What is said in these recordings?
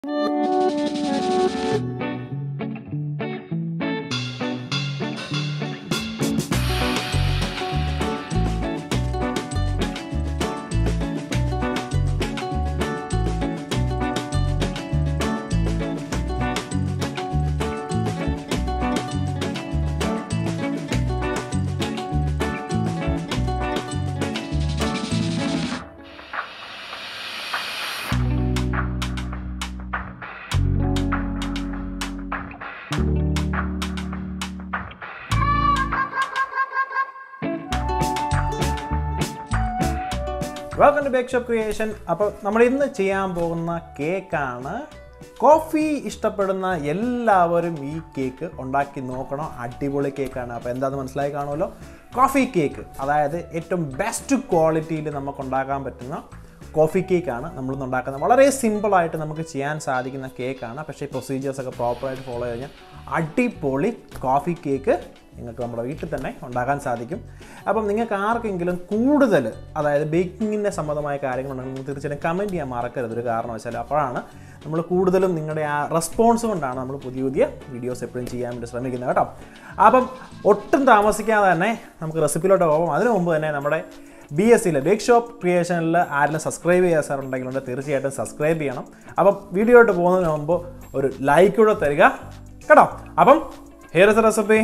Welcome to bake shop creation അപ്പോൾ നമ്മൾ ഇന്ന് ചെയ്യാൻ പോകുന്ന കേക്കാണ് കോഫി ഇഷ്ടപ്പെടുന്ന എല്ലാവരും ഈ കേക്ക് ഉണ്ടാക്കി നോക്കണം അടിപൊളി കേക്കാണ് അപ്പോൾ എന്താണെന്ന് മനസ്സിലായി കാണുമല്ലോ കോഫി കേക്ക് അതായത് ഏറ്റവും ബെസ്റ്റ് ക്വാളിറ്റിയിൽ നമുക്ക് ഉണ്ടാക്കാൻ പറ്റുന്ന കോഫി കേക്കാണ് നമ്മളിന്ന് ഉണ്ടാക്കുന്നത് വളരെ സിമ്പിളായിട്ട് നമുക്ക് ചെയ്യാൻ സാധിക്കുന്ന കേക്കാണ് പക്ഷേ പ്രൊസീജിയേഴ്സൊക്കെ പ്രോപ്പറായിട്ട് ഫോളോ ചെയ്ത് കഴിഞ്ഞാൽ അടിപൊളി കോഫി കേക്ക് നിങ്ങൾക്ക് നമ്മുടെ വീട്ടിൽ തന്നെ ഉണ്ടാക്കാൻ സാധിക്കും അപ്പം നിങ്ങൾക്ക് ആർക്കെങ്കിലും കൂടുതൽ അതായത് ബേക്കിങ്ങിൻ്റെ സംബന്ധമായ കാര്യങ്ങളുണ്ടെങ്കിൽ നിങ്ങൾ തീർച്ചയായിട്ടും കമൻറ്റ് ചെയ്യാൻ മറക്കരുത് ഒരു കാരണവശാലും അപ്പോഴാണ് നമ്മൾ കൂടുതലും നിങ്ങളുടെ ആ റെസ്പോൺസ് കൊണ്ടാണ് നമ്മൾ പുതിയ പുതിയ വീഡിയോസ് എപ്പോഴും ചെയ്യാൻ വേണ്ടി ശ്രമിക്കുന്നത് കേട്ടോ അപ്പം ഒട്ടും താമസിക്കാതെ തന്നെ നമുക്ക് റെസിപ്പിയിലോട്ട് പോകാം അതിനു മുമ്പ് തന്നെ നമ്മുടെ ബി എസ് സിയിലെ ബേക്ക് ഷോപ്പ് ക്രിയേഷനിൽ ആരെങ്കിലും സബ്സ്ക്രൈബ് ചെയ്യാൻ സാർ ഉണ്ടെങ്കിലുണ്ട് തീർച്ചയായിട്ടും സബ്സ്ക്രൈബ് ചെയ്യണം അപ്പം വീഡിയോയിട്ട് പോകുന്നതിന് മുമ്പ് ഒരു ലൈക്ക് കൂടെ തരിക കേട്ടോ അപ്പം here is recipe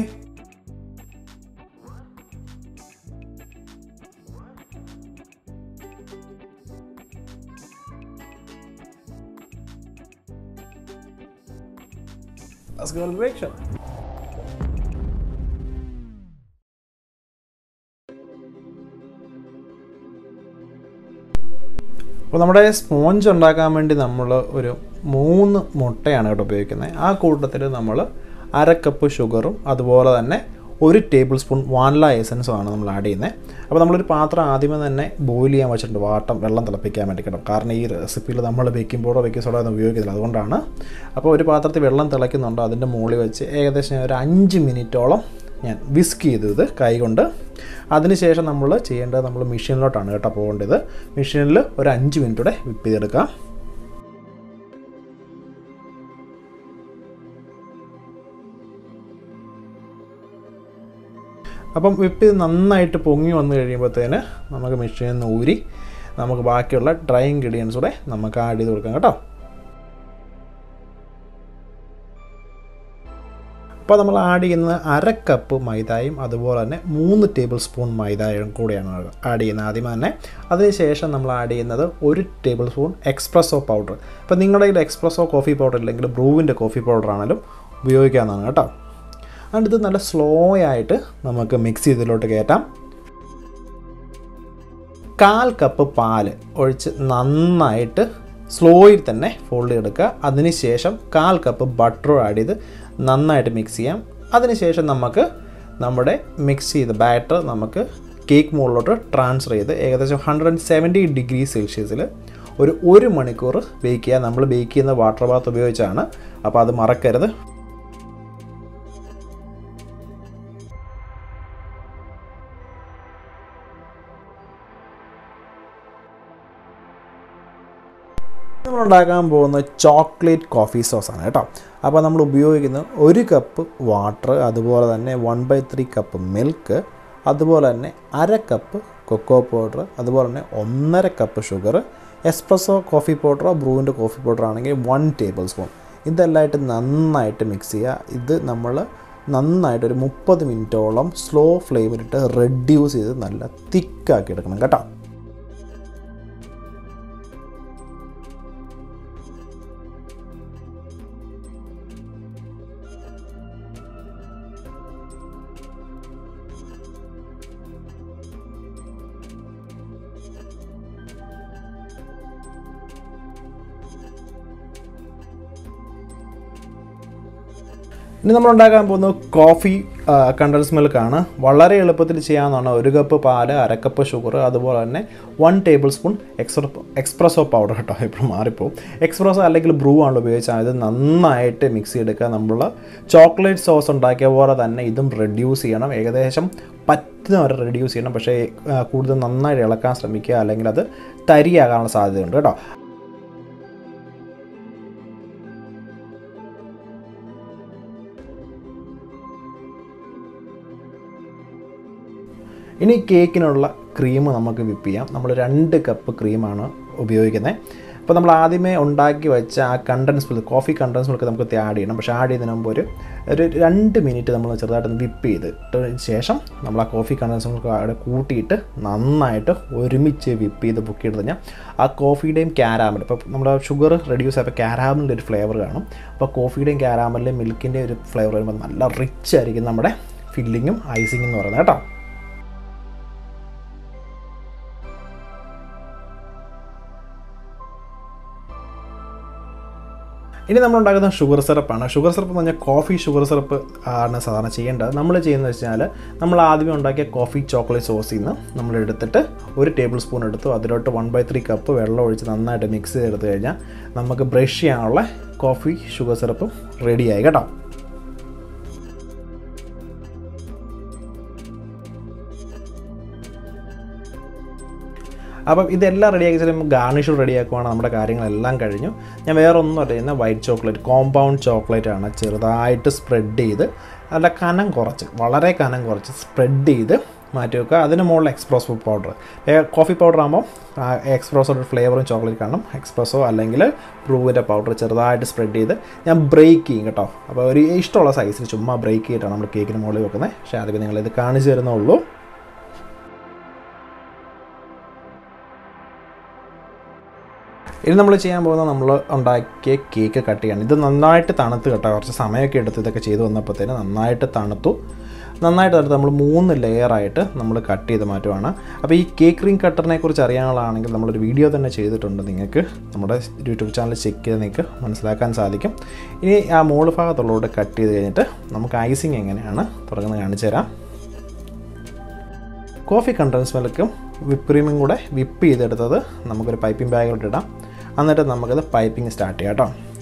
Let's go to the bake shop. അപ്പോൾ നമ്മുടെ സ്പോഞ്ച് ഉണ്ടാക്കാൻ വേണ്ടി നമ്മൾ ഒരു മൂന്ന് മുട്ടയാണ് കേട്ടോ ഉപയോഗിക്കുന്നത് ആ കൂട്ടത്തിൽ നമ്മൾ അര കപ്പ് ഷുഗറും അതുപോലെ തന്നെ ഒരു ടേബിൾ സ്പൂൺ വാനില എസൻസും ആണ് നമ്മൾ ആഡ് ചെയ്യുന്നത് അപ്പോൾ നമ്മളൊരു പാത്രം ആദ്യമേ തന്നെ ബോയിൽ ചെയ്യാൻ വെച്ചിട്ടുണ്ട് വാട്ടം വെള്ളം തിളപ്പിക്കാൻ വേണ്ടി കേട്ടോ കാരണം ഈ റെസിപ്പിയിൽ നമ്മൾ ബേക്കിംഗ് പൗഡർ ബേക്കിംഗ് സോഡ ഒന്നും ഉപയോഗിക്കുന്നില്ല അതുകൊണ്ടാണ് അപ്പോൾ ഒരു പാത്രത്തിൽ വെള്ളം തിളയ്ക്കുന്നുണ്ട് അതിൻ്റെ മുകളിൽ വെച്ച് ഏകദേശം ഒരു അഞ്ച് മിനിറ്റോളം ഞാൻ വിസ്ക് ചെയ്തു ഇത് കൈകൊണ്ട് അതിനുശേഷം നമ്മൾ ചെയ്യേണ്ടത് നമ്മൾ മെഷീനിലോട്ടാണ് കേട്ടോ പോകേണ്ടത് മെഷീനിൽ ഒരു അഞ്ച് മിനിറ്റ് കൂടെ വിപ്പ് ചെയ്തെടുക്കാം അപ്പം വിപ്പ് ചെയ്ത് നന്നായിട്ട് പൊങ്ങി വന്നു കഴിയുമ്പോഴത്തേന് നമുക്ക് മെഷീനിൽ നിന്ന് ഊരി നമുക്ക് ബാക്കിയുള്ള ഡ്രൈ ഇൻഗ്രീഡിയൻസ് കൂടെ നമുക്ക് ആഡ് ചെയ്ത് കൊടുക്കാം കേട്ടോ അപ്പോൾ നമ്മൾ ആഡ് ചെയ്യുന്നത് അര കപ്പ് മൈദയും അതുപോലെ തന്നെ മൂന്ന് ടേബിൾ സ്പൂൺ മൈദയും കൂടെയാണ് ആഡ് ചെയ്യുന്നത് ആദ്യം തന്നെ അതിനുശേഷം നമ്മൾ ആഡ് ചെയ്യുന്നത് ഒരു ടേബിൾ സ്പൂൺ എക്സ്പ്രസോ പൗഡർ ഇപ്പോൾ നിങ്ങളുടെ കയ്യിൽ എക്സ്പ്രസോ കോഫി പൗഡർ ഇല്ലെങ്കിൽ ബ്രൂവിൻ്റെ കോഫി പൗഡർ ആണെങ്കിലും ഉപയോഗിക്കാവുന്നതാണ് കേട്ടോ അതുകൊണ്ട് ഇത് നല്ല സ്ലോ ആയിട്ട് നമുക്ക് മിക്സ് ചെയ്തതിലോട്ട് കയറ്റാം കാൽ കപ്പ് പാല് ഒഴിച്ച് നന്നായിട്ട് സ്ലോയിൽ തന്നെ ഫോൾഡ് ചെയ്തെടുക്കുക അതിനുശേഷം കാൽ കപ്പ് ബട്ടർ ആഡ് ചെയ്ത് നന്നായിട്ട് മിക്സ് ചെയ്യാം അതിനുശേഷം നമുക്ക് നമ്മുടെ മിക്സ് ചെയ്ത ബാറ്റർ നമുക്ക് കേക്ക് മുകളിലോട്ട് ട്രാൻസ്ഫർ ചെയ്ത് ഏകദേശം ഹൺഡ്രഡ് ആൻഡ് സെവൻറ്റി ഡിഗ്രി സെൽഷ്യസിൽ ഒരു ഒരു മണിക്കൂർ ബേക്ക് ചെയ്യുക നമ്മൾ ബേക്ക് ചെയ്യുന്ന വാട്ടർ ബാത്ത് ഉപയോഗിച്ചാണ് അപ്പോൾ അത് മറക്കരുത് നമ്മൾ ഉണ്ടാക്കാൻ പോകുന്ന ചോക്ലേറ്റ് കോഫി സോസാണ് കേട്ടോ അപ്പോൾ നമ്മൾ ഉപയോഗിക്കുന്നത് ഒരു കപ്പ് വാട്ടർ അതുപോലെ തന്നെ one by three cup milk അതുപോലെ തന്നെ അര കപ്പ് കൊക്കോ പൗഡർ അതുപോലെ തന്നെ ഒന്നര കപ്പ് ഷുഗർ എസ്പ്രസോ കോഫി പൗഡറോ ബ്രൂവിൻ്റെ കോഫി പൗഡർ ആണെങ്കിൽ വൺ ടേബിൾ സ്പൂൺ ഇതെല്ലാമായിട്ട് നന്നായിട്ട് മിക്സ് ചെയ്യുക ഇത് നമ്മൾ നന്നായിട്ട് ഒരു മുപ്പത് മിനിറ്റോളം സ്ലോ ഫ്ലെയിമിലിട്ട് റെഡ്യൂസ് ചെയ്ത് നല്ല തിക്കാക്കി എടുക്കണം കേട്ടോ ഇനി നമ്മൾ ഉണ്ടാക്കാൻ പോകുന്നത് കോഫി കണ്ടൻസ് മിൽക്കാണ് വളരെ എളുപ്പത്തിൽ ചെയ്യാവുന്നതാണ് ഒരു കപ്പ് പാല് അരക്കപ്പ് ഷുഗർ അതുപോലെ തന്നെ വൺ ടേബിൾ സ്പൂൺ എക്സ്പ്ര എക്സ്പ്രസോ പൗഡർ കേട്ടോ ഇപ്പോൾ മാറിപ്പോവും എക്സ്പ്രസോ അല്ലെങ്കിൽ ബ്രൂ ആണ് ഉപയോഗിച്ചാൽ ഇത് നന്നായിട്ട് മിക്സ് ചെയ്തെടുക്കുക നമ്മൾ ചോക്ലേറ്റ് സോസ് ഉണ്ടാക്കിയ പോലെ തന്നെ ഇതും റെഡ്യൂസ് ചെയ്യണം ഏകദേശം പറ്റുന്ന വരെ റെഡ്യൂസ് ചെയ്യണം പക്ഷേ കൂടുതൽ നന്നായിട്ട് ഇളക്കാൻ ശ്രമിക്കുക അല്ലെങ്കിൽ അത് തരിയാകാനുള്ള സാധ്യതയുണ്ട് കേട്ടോ ഇനി കേക്കിനുള്ള ക്രീം നമുക്ക് വിപ്പ് ചെയ്യാം നമ്മൾ രണ്ട് കപ്പ് ക്രീമാണ് ഉപയോഗിക്കുന്നത് അപ്പോൾ നമ്മൾ ആദ്യമേ ഉണ്ടാക്കി വെച്ച ആ condensed milk coffee condensed milk നമുക്ക് ആഡ് ചെയ്യണം പക്ഷേ ആഡ് ചെയ്യുന്നതിന് മുമ്പ് ഒരു ഒരു രണ്ട് മിനിറ്റ് നമ്മൾ ചെറുതായിട്ടൊന്ന് വിപ്പ് ചെയ്തിട്ട് ശേഷം നമ്മൾ ആ കോഫി കണ്ടൻസ് മിൽക്ക് അവിടെ കൂട്ടിയിട്ട് നന്നായിട്ട് ഒരുമിച്ച് വിപ്പ് ചെയ്ത് ബുക്ക് ചെയ്ത് കഴിഞ്ഞാൽ ആ കോഫിയുടെയും ക്യാരാമൽ ഇപ്പോൾ നമ്മുടെ ഷുഗർ റെഡ്യൂസ് ആയപ്പോൾ ക്യാരാമലിൻ്റെ ഒരു ഫ്ലേവർ കാണും അപ്പോൾ കോഫിയുടെയും ക്യാരാമലിൻ്റെയും മിൽക്കിൻ്റെ ഒരു ഫ്ലേവർ വരുമ്പോൾ നല്ല റിച്ച് ആയിരിക്കും നമ്മുടെ ഫില്ലിങ്ങും ഐസിങ്ങും എന്ന് പറയുന്നത് കേട്ടോ ഇനി നമ്മൾ ഉണ്ടാക്കുന്ന ഷുഗർ സിറപ്പാണ് ഷുഗർ സിറപ്പ് എന്ന് പറഞ്ഞാൽ കോഫി ഷുഗർ സിറപ്പ് ആണ് സാധാരണ ചെയ്യേണ്ടത് നമ്മൾ ചെയ്യുന്നത് വെച്ചാൽ നമ്മൾ ആദ്യമേ ഉണ്ടാക്കിയ കോഫി ചോക്ലേറ്റ് സോസിൽ നിന്ന് നമ്മൾ എടുത്തിട്ട് ഒരു ടേബിൾ സ്പൂൺ എടുത്തു അതിലോട്ട് വൺ ബൈ ത്രീ കപ്പ് വെള്ളം ഒഴിച്ച് നന്നായിട്ട് മിക്സ് ചെയ്തെടുത്ത് കഴിഞ്ഞാൽ നമുക്ക് ബ്രഷ് ചെയ്യാനുള്ള കോഫി ഷുഗർ സിറപ്പും റെഡിയായി കേട്ടോ അപ്പം ഇതെല്ലാം റെഡിയാക്കി ചിലപ്പോൾ ഗാർണിഷ് റെഡിയാക്കുവാണ് നമ്മുടെ കാര്യങ്ങളെല്ലാം കഴിഞ്ഞു ഞാൻ വേറെ ഒന്നും അറിയുന്ന വൈറ്റ് ചോക്ലേറ്റ് കോമ്പൗണ്ട് ചോക്ലേറ്റ് ആണ് ചെറുതായിട്ട് സ്പ്രെഡ് ചെയ്ത് നല്ല കനം കുറച്ച് വളരെ കനം കുറച്ച് സ്പ്രെഡ് ചെയ്ത് മാറ്റി വെക്കുക അതിന് മുകളിൽ എക്സ്പ്രസോ പൗഡർ കോഫി പൗഡർ ആകുമ്പോൾ എക്സ്പ്രസോയുടെ ഫ്ലേവറും ചോക്ലേറ്റ് കാണും എക്സ്പ്രസോ അല്ലെങ്കിൽ ബ്രൂവിൻ്റെ പൗഡർ ചെറുതായിട്ട് സ്പ്രെഡ് ചെയ്ത് ഞാൻ ബ്രേക്ക് ചെയ്യും കേട്ടോ അപ്പോൾ ഒരു ഇഷ്ടമുള്ള സൈസിൽ ചുമ്മാ ബ്രേക്ക് ചെയ്തിട്ടാണ് നമ്മൾ കേക്കിന് മുകളിൽ വെക്കുന്നത് പക്ഷേ ആദ്യമേ നിങ്ങളിത് കാണിച്ചു തരുന്നുള്ളൂ ഇനി നമ്മൾ ചെയ്യാൻ പോകുന്നത് നമ്മൾ ഉണ്ടാക്കിയ കേക്ക് കട്ട് ചെയ്യണം ഇത് നന്നായിട്ട് തണുത്ത് കേട്ടോ കുറച്ച് സമയമൊക്കെ എടുത്ത് ഇതൊക്കെ ചെയ്ത് വന്നപ്പോഴത്തേന് നന്നായിട്ട് തണുത്തു നന്നായിട്ട് തണുത്ത് നമ്മൾ മൂന്ന് ലെയറായിട്ട് നമ്മൾ കട്ട് ചെയ്ത് മാറ്റുവാണ് അപ്പോൾ ഈ കേക്ക് റിംഗ് കട്ടറിനെ കുറിച്ച് അറിയാനുള്ളതാണെങ്കിൽ നമ്മളൊരു വീഡിയോ തന്നെ ചെയ്തിട്ടുണ്ട് നിങ്ങൾക്ക് നമ്മുടെ യൂട്യൂബ് ചാനൽ ചെക്ക് ചെയ്ത് നിങ്ങൾക്ക് മനസ്സിലാക്കാൻ സാധിക്കും ഇനി ആ മോള് ഭാഗത്തുള്ളതോട് കട്ട് ചെയ്ത് കഴിഞ്ഞിട്ട് നമുക്ക് ഐസിങ് എങ്ങനെയാണ് തുടങ്ങുന്നത് കാണിച്ചു തരാം കോഫി കണ്ടൻസ് മിൽക്കും വിപ്പ് ക്രീമും കൂടെ വിപ്പ് ചെയ്തെടുത്തത് നമുക്കൊരു പൈപ്പിംഗ് ബാഗിലോട്ട് ഇടാം എന്നിട്ട് നമുക്കത് പൈപ്പിംഗ് സ്റ്റാർട്ട് ചെയ്യാം കേട്ടോ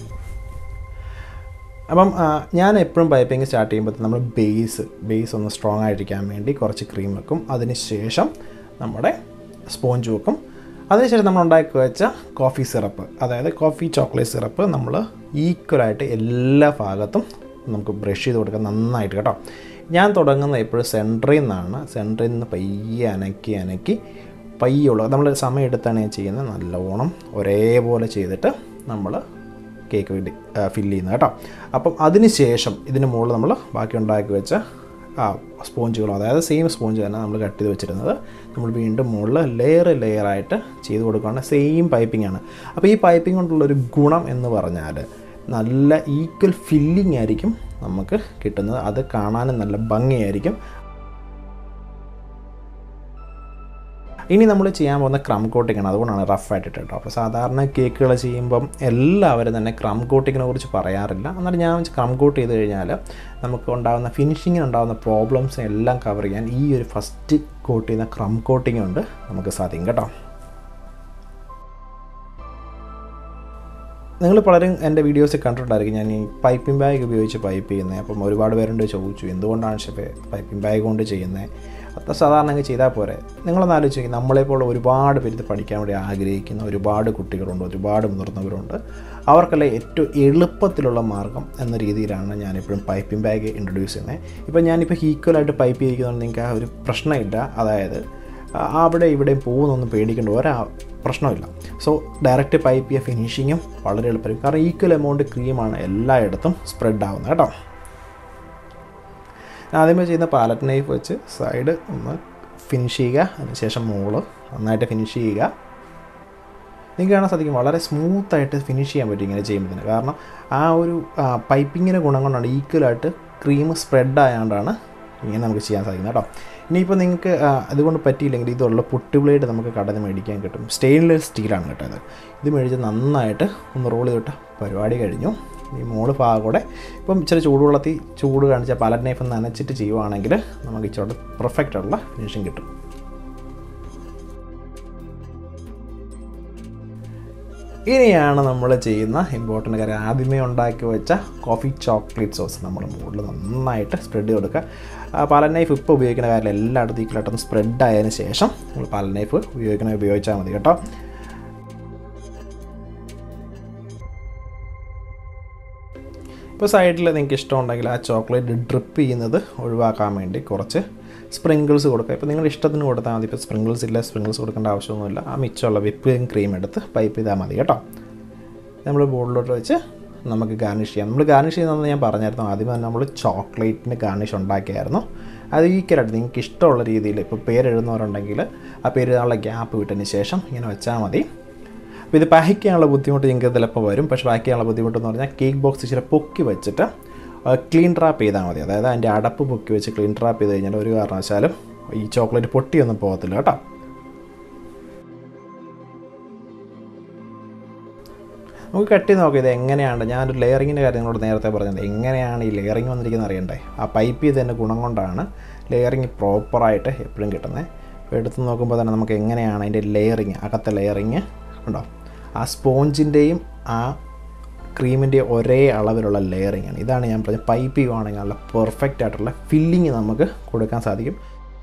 അപ്പം ഞാൻ എപ്പോഴും പൈപ്പിംഗ് സ്റ്റാർട്ട് ചെയ്യുമ്പോൾ നമ്മൾ ബേസ് ബേസ് ഒന്ന് സ്ട്രോങ് ആയിരിക്കാൻ വേണ്ടി കുറച്ച് ക്രീം വെക്കും അതിന് ശേഷം നമ്മുടെ സ്പോഞ്ച് വെക്കും അതിനുശേഷം നമ്മൾ ഉണ്ടാക്കി വെച്ച കോഫി സിറപ്പ് അതായത് കോഫി ചോക്ലേറ്റ് സിറപ്പ് നമ്മൾ ഈക്വലായിട്ട് എല്ലാ ഭാഗത്തും നമുക്ക് ബ്രഷ് ചെയ്ത് കൊടുക്കാം നന്നായിട്ട് കേട്ടോ ഞാൻ തുടങ്ങുന്നത് എപ്പോഴും സെൻറ്ററിൽ നിന്നാണ് സെൻറ്ററിൽ നിന്ന് പയ്യെ അനക്കി അനക്കി പയ്യുള്ളൂ നമ്മൾ സമയം എടുത്താണ് ഞാൻ ചെയ്യുന്നത് നല്ലോണം ഒരേപോലെ ചെയ്തിട്ട് നമ്മൾ കേക്ക് വേണ്ടി ഫില്ല് ചെയ്യുന്നത് കേട്ടോ അപ്പം അതിന് ശേഷം ഇതിന് മുകളിൽ നമ്മൾ ബാക്കി ഉണ്ടാക്കി വെച്ച ആ സ്പോഞ്ചുകളും അതായത് സെയിം സ്പോഞ്ച് തന്നെ നമ്മൾ കട്ട് ചെയ്ത് വെച്ചിരുന്നത് നമ്മൾ വീണ്ടും മുകളിൽ ലെയർ ലെയറായിട്ട് ചെയ്ത് കൊടുക്കുകയാണ് സെയിം പൈപ്പിംഗ് ആണ് അപ്പോൾ ഈ പൈപ്പിംഗ് കൊണ്ടുള്ളൊരു ഗുണം എന്ന് പറഞ്ഞാൽ നല്ല ഈക്വൽ ഫില്ലിംഗ് ആയിരിക്കും നമുക്ക് കിട്ടുന്നത് അത് കാണാനും നല്ല ഭംഗിയായിരിക്കും ഇനി നമ്മൾ ചെയ്യാൻ പോകുന്ന ക്രം കോട്ടിംഗ് ആണ് അതുകൊണ്ടാണ് റഫ് ആയിട്ട് കേട്ടോ അപ്പോൾ സാധാരണ കേക്കുകൾ ചെയ്യുമ്പം എല്ലാവരും തന്നെ ക്രം കോട്ടിങ്ങിനെ കുറിച്ച് പറയാറില്ല എന്നാലും ഞാൻ ക്രം കോട്ട് ചെയ്ത് കഴിഞ്ഞാൽ നമുക്ക് ഉണ്ടാകുന്ന ഫിനിഷിങ്ങിന് ഉണ്ടാകുന്ന പ്രോബ്ലംസ് എല്ലാം കവർ ചെയ്യാൻ ഈ ഒരു ഫസ്റ്റ് കോട്ട് ചെയ്യുന്ന ക്രം കോട്ടിംഗ് കൊണ്ട് നമുക്ക് സാധിക്കും കേട്ടോ നിങ്ങൾ പലരും എൻ്റെ വീഡിയോസ് കണ്ടിട്ടുണ്ടായിരിക്കും ഞാൻ ഈ പൈപ്പിംഗ് ബാഗ് ഉപയോഗിച്ച് പൈപ്പ് ചെയ്യുന്നത് അപ്പം ഒരുപാട് പേരുണ്ട് ചോദിച്ചു എന്തുകൊണ്ടാണ് ഷെഫെ പൈപ്പിംഗ് ബാഗ് കൊണ്ട് ചെയ്യുന്നത് അത് സാധാരണ അങ്ങ് ചെയ്താൽ പോരെ നിങ്ങളൊന്ന് ആലോചിക്കും നമ്മളെപ്പോലെ ഒരുപാട് പേര് ഇത് പഠിക്കാൻ വേണ്ടി ആഗ്രഹിക്കുന്ന ഒരുപാട് കുട്ടികളുണ്ട് ഒരുപാട് മുതിർന്നവരുണ്ട് അവർക്കെല്ലാം ഏറ്റവും എളുപ്പത്തിലുള്ള മാർഗം എന്ന രീതിയിലാണ് ഞാനിപ്പോഴും പൈപ്പിംഗ് ബാഗ് ഇൻട്രൊഡ്യൂസ് ചെയ്യുന്നത് ഇപ്പം ഞാനിപ്പോൾ ഈക്വലായിട്ട് പൈപ്പ് ചെയ്യിക്കുന്നതുകൊണ്ട് നിങ്ങൾക്ക് ആ ഒരു പ്രശ്നമില്ല അതായത് അവിടെ ഇവിടെയും പോകുന്നൊന്നും പേടിക്കേണ്ട ഒരാ പ്രശ്നമില്ല സോ ഡയറക്റ്റ് പൈപ്പ് ചെയ്യുക ഫിനിഷിങ്ങും വളരെ എളുപ്പമായിരിക്കും കാരണം ഈക്വൽ എമൗണ്ട് ക്രീമാണ് എല്ലായിടത്തും സ്പ്രെഡ് ആവുന്നത് കേട്ടോ ആദ്യമേ ചെയ്യുന്ന പാലറ്റ് നൈഫ് വെച്ച് സൈഡ് ഒന്ന് ഫിനിഷ് ചെയ്യുക അതിനുശേഷം മോള് നന്നായിട്ട് ഫിനിഷ് ചെയ്യുക നിങ്ങൾക്ക് കാണാൻ സാധിക്കും വളരെ സ്മൂത്തായിട്ട് ഫിനിഷ് ചെയ്യാൻ പറ്റും ഇങ്ങനെ ചെയ്യുമ്പോൾ കാരണം ആ ഒരു പൈപ്പിങ്ങിൻ്റെ ഗുണം കൊണ്ടാണ് ഈക്വലായിട്ട് ക്രീം സ്പ്രെഡ് ആയതുകൊണ്ടാണ് ഇങ്ങനെ നമുക്ക് ചെയ്യാൻ സാധിക്കുന്നത് കേട്ടോ ഇനിയിപ്പോൾ നിങ്ങൾക്ക് അതുകൊണ്ട് പറ്റിയില്ലെങ്കിൽ ഇതുള്ള പുട്ട് ബ്ലേഡ് നമുക്ക് കടന്ന് മേടിക്കാൻ കിട്ടും സ്റ്റെയിൻലെസ് സ്റ്റീലാണ് കേട്ടോ ഇത് ഇത് മേടിച്ച് നന്നായിട്ട് ഒന്ന് റോൾ ചെയ്തിട്ട് പരിപാടി കഴിഞ്ഞു ഈ മോള് ഭാഗം കൂടെ ഇപ്പം ഇച്ചിരി ചൂടുവെള്ളത്തിൽ ചൂട് കാണിച്ച പല നൈഫ് നനച്ചിട്ട് ചെയ്യുവാണെങ്കിൽ നമുക്ക് ഇച്ചിരി പെർഫെക്റ്റ് ആയിട്ടുള്ള ഫിനിഷിങ് കിട്ടും ഇനിയാണ് നമ്മൾ ചെയ്യുന്ന ഇമ്പോർട്ടൻ്റ് കാര്യം ആദ്യമേ ഉണ്ടാക്കി വെച്ച കോഫി ചോക്ലേറ്റ് സോസ് നമ്മൾ മുകളിൽ നന്നായിട്ട് സ്പ്രെഡ് ചെയ്ത് കൊടുക്കുക പാലൻ നൈഫ് ഇപ്പോൾ ഉപയോഗിക്കുന്ന കാര്യം എല്ലായിടത്തും ഈക്വലായിട്ടൊന്ന് സ്പ്രെഡ് ആയതിനു ശേഷം നമ്മൾ പാലൻ നൈഫ് ഉപയോഗിക്കണ ഉപയോഗിച്ചാൽ മതി കേട്ടോ ഇപ്പോൾ സൈഡിൽ നിങ്ങൾക്ക് ഇഷ്ടമുണ്ടെങ്കിൽ ആ ചോക്ലേറ്റ് ഡ്രിപ്പ് ചെയ്യുന്നത് ഒഴിവാക്കാൻ വേണ്ടി കുറച്ച് സ്പ്രിങ്കിൾസ് കൊടുക്കുക ഇപ്പോൾ നിങ്ങളുടെ ഇഷ്ടത്തിന് കൊടുത്താൽ മതി ഇപ്പോൾ സ്പ്രിങ്കിൾസ് ഇല്ല സ്പ്രിങ്കിൾസ് കൊടുക്കേണ്ട ആവശ്യമൊന്നുമില്ല ആ മിച്ചമുള്ള വിപ്പിംഗ് ക്രീം എടുത്ത് പൈപ്പ് ചെയ്താൽ മതി കേട്ടോ നമ്മൾ ബോർഡിലോട്ട് വെച്ച് നമുക്ക് ഗാർണിഷ് ചെയ്യാം നമ്മൾ ഗാർണിഷ് ചെയ്യുന്നതെന്ന് ഞാൻ പറഞ്ഞായിരുന്നു ആദ്യം തന്നെ നമ്മൾ ചോക്ലേറ്റിന് ഗാർണിഷ് ഉണ്ടാക്കിയായിരുന്നു അത് ഈക്വലായിട്ട് നിങ്ങൾക്ക് ഇഷ്ടമുള്ള രീതിയിൽ ഇപ്പോൾ പേരെഴുതുന്നവരുണ്ടെങ്കിൽ ആ പേര് എഴുതാനുള്ള ഗ്യാപ്പ് വിട്ടതിന് ശേഷം ഇങ്ങനെ വെച്ചാൽ മതി അപ്പോൾ ഇത് പാക്ക് ചെയ്യാനുള്ള ബുദ്ധിമുട്ട് നിങ്ങൾക്ക് ചിലപ്പോൾ വരും പക്ഷേ പാക്ക് ചെയ്യാനുള്ള ബുദ്ധിമുട്ടെന്ന് പറഞ്ഞാൽ കേക്ക് ബോക്സ് ഇച്ചിരി പൊക്കി വെച്ചിട്ട് ക്ലീൻ ട്രാപ്പ് ചെയ്താൽ മതി അതായത് അതിൻ്റെ അടപ്പ് പൊക്കി വെച്ച് ക്ലീൻ ട്രാപ്പ് ചെയ്ത് കഴിഞ്ഞാൽ ഒരു കാരണവശാലും ഈ ചോക്ലേറ്റ് പൊട്ടിയൊന്നും പോകത്തില്ല കേട്ടോ നമുക്ക് കട്ട് ചെയ്ത് നോക്കാം ഇത് എങ്ങനെയാണ് ഞാനൊരു ലെയറിങ്ങിൻ്റെ കാര്യം നിങ്ങളോട് നേരത്തെ പറഞ്ഞത് എങ്ങനെയാണ് ഈ ലെയറിങ് വന്നിരിക്കുന്നത് അറിയണ്ടേ ആ പൈപ്പ് ചെയ്തതിൻ്റെ ഗുണം കൊണ്ടാണ് ലെയറിങ് പ്രോപ്പറായിട്ട് എപ്പോഴും കിട്ടുന്നത് അപ്പോൾ എടുത്ത് നോക്കുമ്പോൾ തന്നെ നമുക്ക് എങ്ങനെയാണ് അതിൻ്റെ ലെയറിങ് അകത്തെ ലെയറിങ് ഉണ്ടോ ആ സ്പോഞ്ചിൻ്റെയും ആ ക്രീമിൻ്റെ ഒരേ അളവിലുള്ള ലെയറിങ് ആണ് ഇതാണ് ഞാൻ പറഞ്ഞത് പൈപ്പ് ചെയ്യുവാണെങ്കിൽ നല്ല പെർഫെക്റ്റ് ആയിട്ടുള്ള ഫില്ലിങ് നമുക്ക് കൊടുക്കാൻ സാധിക്കും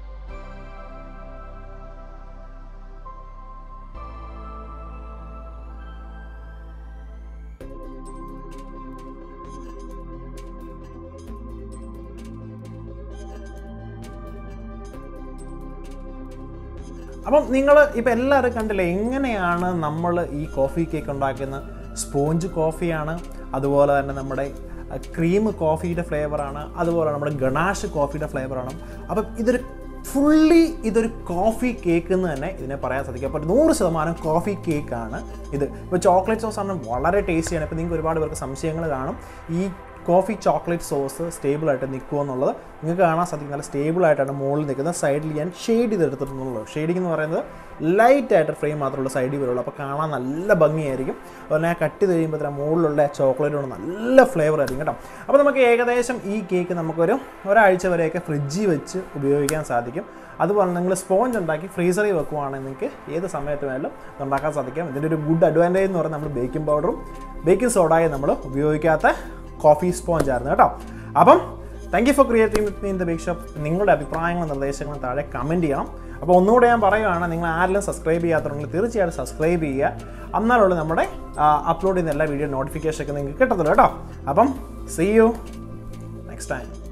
അപ്പം നിങ്ങൾ ഇപ്പം എല്ലാവരും കണ്ടില്ലേ എങ്ങനെയാണ് നമ്മൾ ഈ കോഫി കേക്ക് ഉണ്ടാക്കുന്നത് സ്പോഞ്ച് കോഫിയാണ് അതുപോലെ തന്നെ നമ്മുടെ ക്രീം കോഫിയുടെ ഫ്ലേവറാണ് അതുപോലെ നമ്മുടെ ഗണാഷ് കോഫിയുടെ ഫ്ലേവറാണ് അപ്പം ഇതൊരു ഫുള്ളി ഇതൊരു കോഫി കേക്ക് എന്ന് തന്നെ ഇതിനെ പറയാൻ സാധിക്കും അപ്പോൾ നൂറ് ശതമാനം കോഫി കേക്കാണ് ഇത് ഇപ്പോൾ ചോക്ലേറ്റ് സോസ് ആണ് വളരെ ടേസ്റ്റിയാണ് ഇപ്പോൾ നിങ്ങൾക്ക് ഒരുപാട് പേർക്ക് സംശയങ്ങൾ കാണും ഈ കോഫി ചോക്ലേറ്റ് സോസ് സ്റ്റേബിളായിട്ട് നിൽക്കുമോ എന്നുള്ളത് നിങ്ങൾക്ക് കാണാൻ സാധിക്കും നല്ല സ്റ്റേബിളായിട്ടാണ് മുകളിൽ നിൽക്കുന്നത് സൈഡിൽ ഞാൻ ഷെയ്ഡ് ചെയ്തെടുത്തിട്ടുള്ളൂ ഷെയ്ഡിങ് എന്ന് പറയുന്നത് ലൈറ്റായിട്ട് ഫ്രെയിം മാത്രമുള്ള സൈഡിൽ വരുള്ളൂ അപ്പോൾ കാണാൻ നല്ല ഭംഗിയായിരിക്കും അതുപോലെ ഞാൻ കട്ട് ചെയ്ത് കഴിയുമ്പോൾ തന്നെ മുകളിലുള്ള ചോക്ലേറ്റ് കൊണ്ട് നല്ല ഫ്ലേവർ ആയിരിക്കും കേട്ടോ അപ്പോൾ നമുക്ക് ഏകദേശം ഈ കേക്ക് നമുക്കൊരു ഒരാഴ്ച വരെയൊക്കെ ഫ്രിഡ്ജിൽ വെച്ച് ഉപയോഗിക്കാൻ സാധിക്കും അതുപോലെ നിങ്ങൾ സ്പോഞ്ച് ഉണ്ടാക്കി ഫ്രീസറിൽ വെക്കുവാണെങ്കിൽ നിങ്ങൾക്ക് ഏത് സമയത്ത് വേണമെങ്കിലും ഉണ്ടാക്കാൻ സാധിക്കും ഇതിൻ്റെ ഒരു ഗുഡ് അഡ്വാൻറ്റേജ് എന്ന് പറഞ്ഞാൽ നമ്മൾ ബേക്കിംഗ് പൗഡറും ബേക്കിംഗ് സോഡയും നമ്മൾ ഉപയോഗിക്കാത്ത കോഫി സ്പോഞ്ച് ആയിരുന്നു കേട്ടോ അപ്പം thank you for creating with me in the big shop നിങ്ങളുടെ അഭിപ്രായങ്ങളും നിർദ്ദേശങ്ങളും താഴെ കമൻറ്റ് ചെയ്യണം അപ്പോൾ ഒന്നുകൂടെ ഞാൻ പറയുകയാണ് നിങ്ങൾ ആരെങ്കിലും സബ്സ്ക്രൈബ് ചെയ്യാത്തവരെങ്കിൽ തീർച്ചയായിട്ടും സബ്സ്ക്രൈബ് ചെയ്യുക എന്നാലുള്ള നമ്മുടെ അപ്ലോഡ് ചെയ്യുന്ന എല്ലാ വീഡിയോ നോട്ടിഫിക്കേഷൻ ഒക്കെ നിങ്ങൾക്ക് കിട്ടത്തുള്ളൂ കേട്ടോ അപ്പം സീ യു നെക്സ്റ്റ് ടൈം